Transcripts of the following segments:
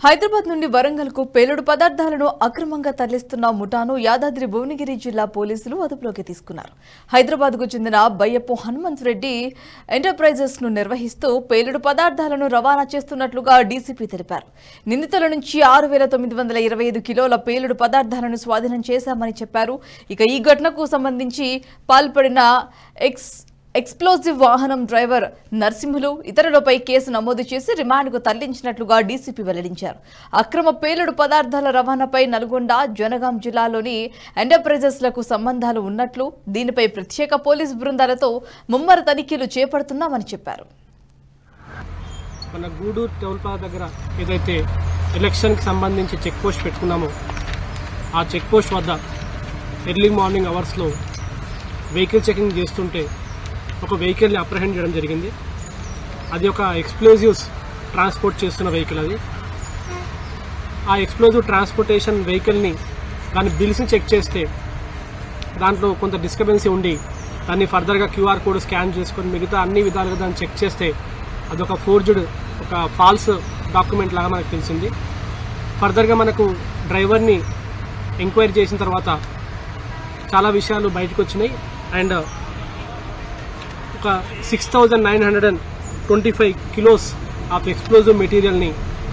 హైదరాబాద్ నుండి వరంగల్ కు పేలుడు పదార్థాలను అక్రమంగా తరలిస్తున్న ముఠాను యాదాద్రి భువనగిరి జిల్లా పోలీసులు అదుపులోకి తీసుకున్నారు హైదరాబాద్ కు చెందిన బయ్యపు హనుమంత్ రెడ్డి ఎంటర్ప్రైజెస్ ను నిర్వహిస్తూ పేలుడు పదార్థాలను రవాణా చేస్తున్నట్లుగా డీసీపీ తెలిపారు నిందితుల నుంచి ఆరు వేల తొమ్మిది వందల ఇరవై ఐదు కిలోల పేలుడు పదార్థాలను స్వాధీనం చేశామని చెప్పారు ఇక ఈ ఘటనకు సంబంధించి పాల్పడిన ఎక్స్ ఎక్స్ప్లోజివ్ వాహనం డ్రైవర్ నరసింహులు ఇతరులపై కేసు నమోదు చేసి రిమాండ్కు తరలించినట్లుగా డీసీపీ వెల్లడించారు అక్రమ పేలుడు పదార్థాల రవాణాపై నల్గొండ జనగాం జిల్లాలోని ఎంటర్ప్రైజెస్లకు సంబంధాలు ఉన్నట్లు దీనిపై ప్రత్యేక పోలీస్ బృందాలతో ముమ్మర తనిఖీలు చేపడుతున్నామని చెప్పారు మన గూడూరు టోల్ ప్లాజా దగ్గర ఏదైతే ఎలక్షన్కి సంబంధించి చెక్ పోస్ట్ పెట్టుకున్నామో ఆ చెక్ పోస్ట్ వద్ద ఎర్లీ మార్నింగ్ అవర్స్లో వెహికల్ చెకింగ్ చేస్తుంటే ఒక వెహికల్ని అప్రహెండ్ చేయడం జరిగింది అది ఒక ఎక్స్ప్లోజివ్స్ ట్రాన్స్పోర్ట్ చేస్తున్న వెహికల్ అది ఆ ఎక్స్ప్లోజివ్ ట్రాన్స్పోర్టేషన్ వెహికల్ని దాని బిల్స్ని చెక్ చేస్తే దాంట్లో కొంత డిస్టర్బెన్సీ ఉండి దాన్ని ఫర్దర్గా క్యూఆర్ కోడ్ స్కాన్ చేసుకొని మిగతా అన్ని విధాలుగా దాన్ని చెక్ చేస్తే అదొక ఫోర్జ్డ్ ఒక ఫాల్స్ డాక్యుమెంట్ లాగా మనకు తెలిసింది ఫర్దర్గా మనకు డ్రైవర్ని ఎంక్వైరీ చేసిన తర్వాత చాలా విషయాలు బయటకు వచ్చినాయి అండ్ ఒక six thousand nine hundred and twenty five kilos of explosive మెటీరియల్ని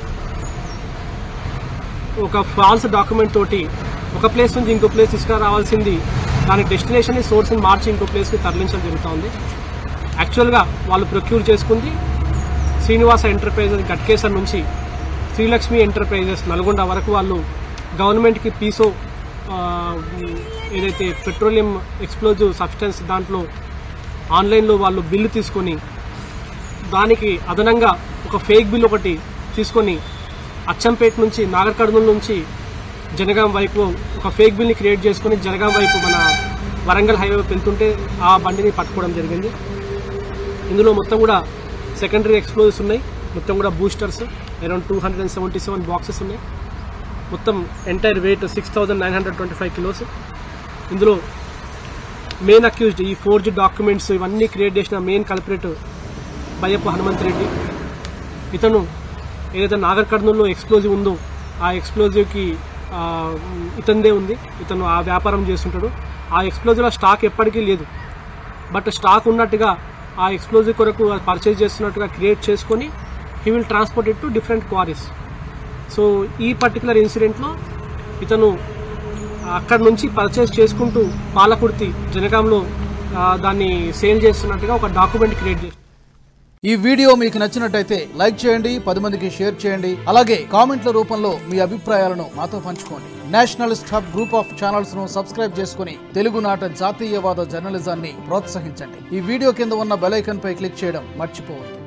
ఒక ఫాల్స్ డాక్యుమెంట్ తోటి ఒక ప్లేస్ నుంచి ఇంకో ప్లేస్ తీసుకురావాల్సింది దాని డెస్టినేషన్ సోర్స్ని మార్చి ఇంకో ప్లేస్కి తరలించడం జరుగుతుంది యాక్చువల్గా వాళ్ళు ప్రొక్యూర్ చేసుకుంది శ్రీనివాస ఎంటర్ప్రైజెస్ గట్కేసర్ నుంచి శ్రీలక్ష్మి ఎంటర్ప్రైజెస్ నల్గొండ వరకు వాళ్ళు గవర్నమెంట్కి పీసో ఆ, ఏదైతే పెట్రోలియం ఎక్స్ప్లోజివ్ సబ్స్టెన్స్ దాంట్లో ఆన్లైన్లో వాళ్ళు బిల్లు తీసుకొని దానికి అదనంగా ఒక ఫేక్ బిల్ ఒకటి తీసుకొని అచ్చంపేట నుంచి నాగర్ కర్నూలు నుంచి జనగాం వైపు ఒక ఫేక్ బిల్ని క్రియేట్ చేసుకొని జనగాం వైపు మన వరంగల్ హైవే వెళ్తుంటే ఆ బండిని పట్టుకోవడం జరిగింది ఇందులో మొత్తం కూడా సెకండరీ ఎక్స్ప్లోజివ్స్ ఉన్నాయి మొత్తం కూడా boosters around two hundred and seventy seven boxes ఉన్నాయి మొత్తం entire weight six thousand nine hundred twenty five kilos ఇందులో మెయిన్ అక్యూజ్డ్ ఈ ఫోర్జ్ డాక్యుమెంట్స్ ఇవన్నీ క్రియేట్ చేసిన మెయిన్ కల్పరేట్ బయ్యప్ప హనుమంత్ రెడ్డి ఇతను ఏదైతే నాగర్ కర్నూలులో ఎక్స్ప్లోజివ్ ఉందో ఆ ఎక్స్ప్లోజివ్కి ఆ, ఇతందే ఉంది ఇతను ఆ వ్యాపారం చేస్తుంటాడు ఆ ఎక్స్ప్లోజివ్ స్టాక్ ఎప్పటికీ లేదు బట్ స్టాక్ ఉన్నట్టుగా ఆ ఎక్స్ప్లోజివ్ కొరకు పర్చేజ్ చేస్తున్నట్టుగా క్రియేట్ చేసుకొని he will transport it to different quarries so ఈ పర్టికులర్ ఇన్సిడెంట్లో ఇతను అక్కడ నుంచి పర్చేస్ చేసుకుంటూ పాలకుర్తి జనగాంలో ఆ, దాన్ని సేల్ చేస్తున్నట్టుగా ఒక డాక్యుమెంట్ క్రియేట్ చేసి ఈ వీడియో మీకు నచ్చినట్టయితే లైక్ చేయండి పది మందికి షేర్ చేయండి అలాగే కామెంట్ల రూపంలో మీ అభిప్రాయాలను మాతో పంచుకోండి nationalist hub group of channels ను సబ్స్క్రైబ్ చేసుకుని తెలుగునాట జాతీయవాద జర్నలిజాన్ని ప్రోత్సహించండి ఈ వీడియో కింద ఉన్న బెల్ ఐకాన్ పై క్లిక్ చేయడం మర్చిపోవద్దు